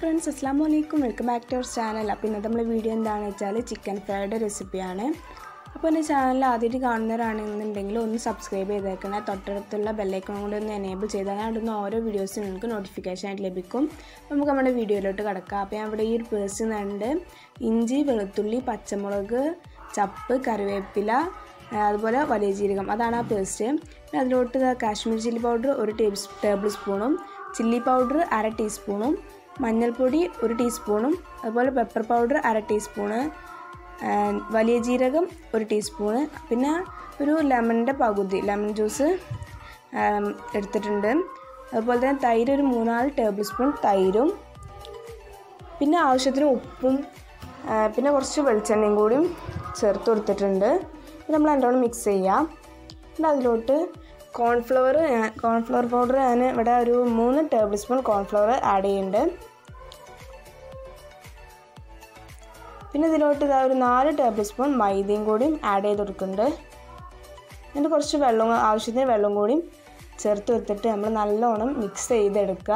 friends അസ്സാം വലൈക്കും welcome back to our channel അപ്പോൾ ഇന്നത്തെ നമ്മുടെ വീഡിയോ എന്താണെന്ന് വെച്ചാൽ ചിക്കൻ ഫ്രൈഡ് റെസിപ്പിയാണ് അപ്പോൾ എൻ്റെ ചാനൽ ആദ്യമായിട്ട് കാണുന്നവരാണെന്നുണ്ടെങ്കിൽ ഒന്ന് സബ്സ്ക്രൈബ് ചെയ്തേക്കണേ തൊട്ടടുത്തുള്ള ബെല്ലൈക്കൺ കൂടി ഒന്ന് എനേബിൾ ചെയ്താൽ ഇടുന്ന ഓരോ വീഡിയോസും നിങ്ങൾക്ക് നോട്ടിഫിക്കേഷൻ ആയിട്ട് ലഭിക്കും അപ്പോൾ നമുക്ക് നമ്മുടെ വീഡിയോയിലോട്ട് കിടക്കാം അപ്പോൾ ഞാൻ ഇവിടെ ഈ ഒരു പേഴ്സ് ഉണ്ട് ഇഞ്ചി വെളുത്തുള്ളി പച്ചമുളക് ചപ്പ് കറിവേപ്പില ആ, അതുപോലെ വലിയ ജീരകം അതാണ് ആ പേസ്റ്റ് പിന്നെ അതിലോട്ട് ദാ കാശ്മീർ ചില്ലി പൗഡർ ഒരു ടേബിൾ ടേബിൾ സ്പൂണും ചില്ലി പൗഡർ അര ടീസ്പൂണും മഞ്ഞൾപ്പൊടി ഒരു ടീസ്പൂണും അതുപോലെ പെപ്പർ പൗഡർ അര ടീസ്പൂണ് ആ, വലിയ ജീരകം ഒരു ടീസ്പൂണ് പിന്നെ ഒരു ലെമണിൻ്റെ പകുതി ലെമൺ ജ്യൂസ് ആം, എടുത്തിട്ടുണ്ട് അതുപോലെ തന്നെ തൈര് ഒരു മൂന്നാല് ടേബിൾ സ്പൂൺ തൈരും പിന്നെ ആവശ്യത്തിന് ഉപ്പും ആ, പിന്നെ കുറച്ച് വെളിച്ചെണ്ണയും കൂടിയും ചേർത്ത് കൊടുത്തിട്ടുണ്ട് ഇത് നമ്മൾ നല്ലോണം മിക്സ് ചെയ്യാം പിന്നെ അതിലോട്ട് കോൺഫ്ലവർ കോൺഫ്ലവർ പൗഡർ ഞാൻ ഇവിടെ ഒരു മൂന്ന് ടേബിൾ സ്പൂൺ കോൺഫ്ലവർ ആഡ് ചെയ്യുന്നുണ്ട് പിന്നെ ഇതിലോട്ട് ഇതാ ഒരു നാല് ടേബിൾ സ്പൂൺ മൈദയും കൂടിയും ആഡ് ചെയ്ത് കൊടുക്കുന്നുണ്ട് എന്നിട്ട് കുറച്ച് വെള്ളം ആവശ്യത്തിന് വെള്ളം കൂടിയും ചേർത്ത് കൊടുത്തിട്ട് നമ്മൾ നല്ലോണം മിക്സ് ചെയ്തെടുക്കുക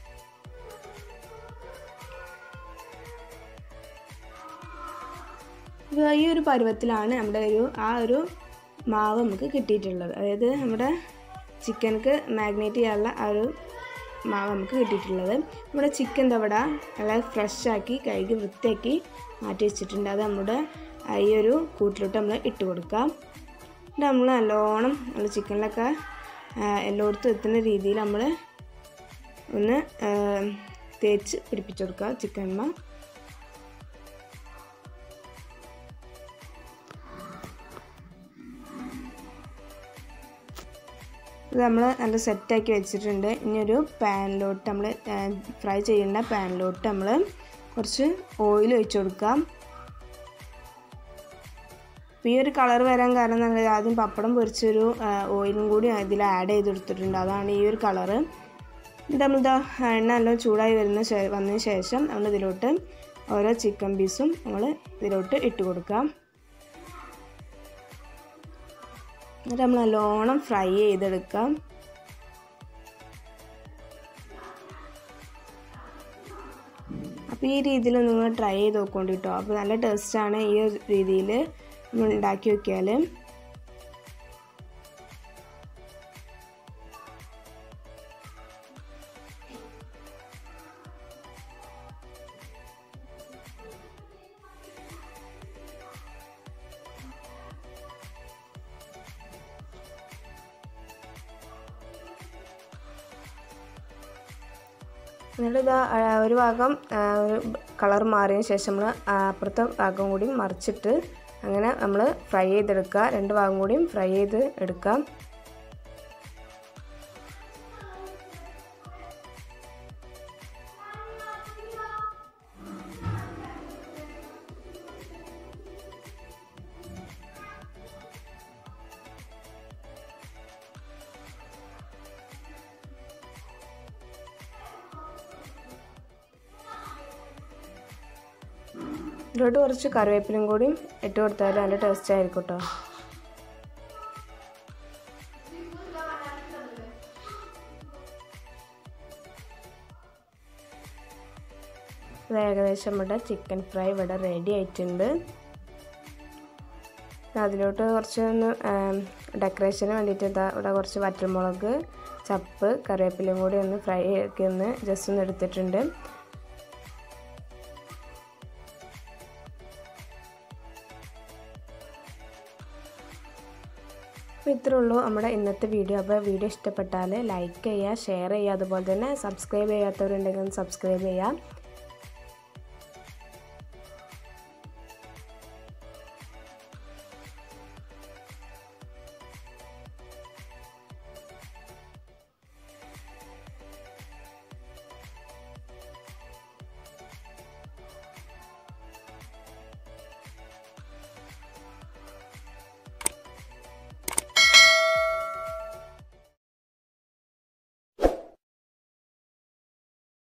ഇത് ഈ ഒരു പരുവത്തിലാണ് നമ്മുടെ ഒരു ആ ഒരു മാവ് നമുക്ക് കിട്ടിയിട്ടുള്ളത് അതായത് നമ്മുടെ ചിക്കനക്ക് മാഗ്നേറ്റ് ചെയ്യാനുള്ള ആ ഒരു മാവ് നമുക്ക് കിട്ടിയിട്ടുള്ളത് നമ്മുടെ ചിക്കൻ തവട നല്ല ഫ്രഷ് ആക്കി കഴുകി വൃത്തിയാക്കി മാറ്റി വെച്ചിട്ടുണ്ട് അത് നമ്മുടെ ആ ഈ ഒരു കൂട്ടിലോട്ട് നമ്മൾ ഇട്ട് കൊടുക്കാം എന്നിട്ട് നമ്മൾ നല്ലോണം നമ്മൾ ചിക്കനിലൊക്കെ എല്ലായിടത്തും എത്തുന്ന രീതിയിൽ നമ്മൾ ഒന്ന് ആ, തേച്ച് പിടിപ്പിച്ച് കൊടുക്കുക ചിക്കന്മ ഇത് നമ്മൾ നല്ല സെറ്റാക്കി വെച്ചിട്ടുണ്ട് ഇനി ഒരു പാനിലോട്ട് നമ്മൾ ഫ്രൈ ചെയ്യുന്ന പാനിലോട്ട് നമ്മൾ കുറച്ച് ഓയിൽ ഒഴിച്ച് കൊടുക്കാം അപ്പോൾ ഈ ഒരു കളർ വരാൻ കാരണം നല്ല ആദ്യം പപ്പടം പൊരിച്ചൊരു ആ, ഓയിലും കൂടി ഇതിൽ ആഡ് ചെയ്ത് കൊടുത്തിട്ടുണ്ട് അതാണ് ഈ ഒരു കളറ് എന്നിട്ട് നമ്മളിതാ എണ്ണ നല്ല ചൂടായി വരുന്ന ശേ- വന്നതിന് ശേഷം നമ്മൾ ഇതിലോട്ട് ഓരോ ചിക്കൻ പീസും നമ്മൾ ഇതിലോട്ട് ഇട്ട് കൊടുക്കാം എന്നിട്ട് നമ്മൾ നല്ലോണം ഫ്രൈ ചെയ്തെടുക്കാം അപ്പോൾ ഈ രീതിയിൽ നിങ്ങൾ ട്രൈ ചെയ്ത് നോക്കൊണ്ട് കേട്ടോ അപ്പോൾ നല്ല ടേസ്റ്റാണ് ഈ ഒരു രീതിയിൽ നമ്മൾ ഉണ്ടാക്കി നോക്കിയാൽ എന്നിട്ട് ഇതാ ആ, ഒരു ഭാഗം ആ, ഒരു കളർ മാറിയതിന് ശേഷം നമ്മൾ അപ്പുറത്തെ ഭാഗം കൂടി മറിച്ചിട്ട് അങ്ങനെ നമ്മൾ ഫ്രൈ ചെയ്തെടുക്കുക രണ്ട് ഭാഗം കൂടിയും ഫ്രൈ ചെയ്ത് എടുക്കാം ഇതിലോട്ട് കുറച്ച് കറിവേപ്പിലും കൂടി ഇട്ട് കൊടുത്താൽ നല്ല ടേസ്റ്റ് ആയിരിക്കും കേട്ടോ ഇത് ഏകദേശം ഇവിടെ ചിക്കൻ ഫ്രൈ ഇവിടെ റെഡി ആയിട്ടുണ്ട് അതിലോട്ട് കുറച്ച് ഒന്ന് ഡെക്കറേഷന് വേണ്ടിയിട്ട് ഇതാ ഇവിടെ കുറച്ച് വറ്റൽമുളക് ചപ്പ് കറിവേപ്പിലയും കൂടി ഒന്ന് ഫ്രൈ ആക്കി ഒന്ന് ജസ്റ്റ് ഒന്ന് എടുത്തിട്ടുണ്ട് അപ്പോൾ ഇത്രേ ഉള്ളൂ നമ്മുടെ ഇന്നത്തെ വീഡിയോ അപ്പോൾ വീഡിയോ ഇഷ്ടപ്പെട്ടാൽ ലൈക്ക് ചെയ്യുക ഷെയർ ചെയ്യുക അതുപോലെ തന്നെ സബ്സ്ക്രൈബ് ചെയ്യാത്തവരുണ്ടെങ്കിൽ സബ്സ്ക്രൈബ് ചെയ്യുക